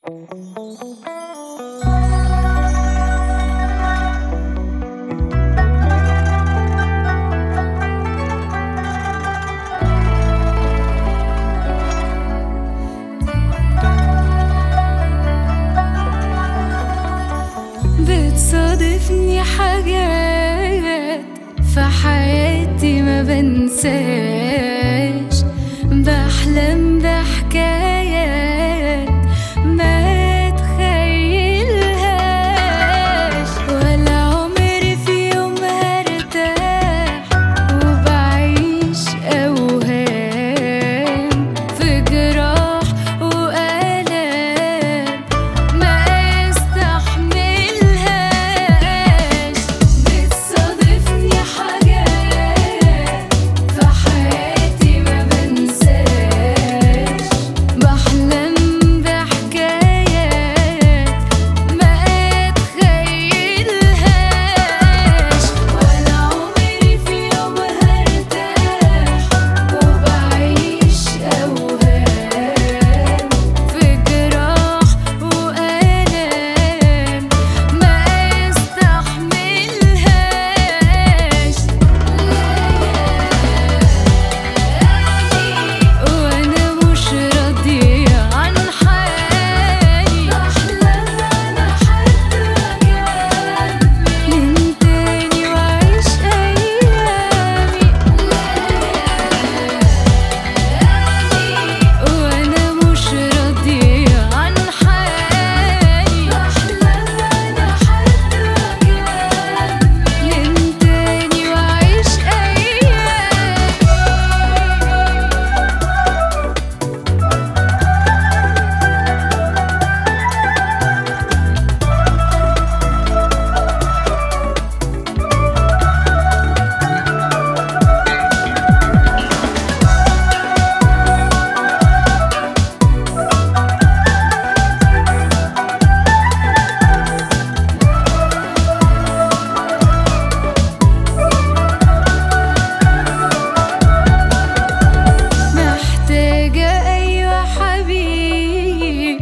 بتصادفني حاجات في حياتي ما بنساش بحلم بحكايات ما تخيلهاش ولا عمري في يوم هرتاح وبعيش أوهام في جراح وآلام ما استحملهاش بتصادفني حاجات في حياتي ما بنساش بحلم بحكايات ما اتخيلهاش ولا عمري في يوم هرتاح وبعيش أوهام في جراح وآلام ما استحملهاش وانا مش راضية عن حالي بحلم انا حد من تاني واعيش ايامي وانا مش راضية عن حالي بحلم انا حد من تاني واعيش ايامي محتاجة أيوة حبيب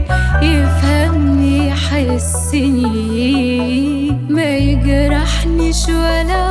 يفهمني يحسني ما يجرحنيش ولا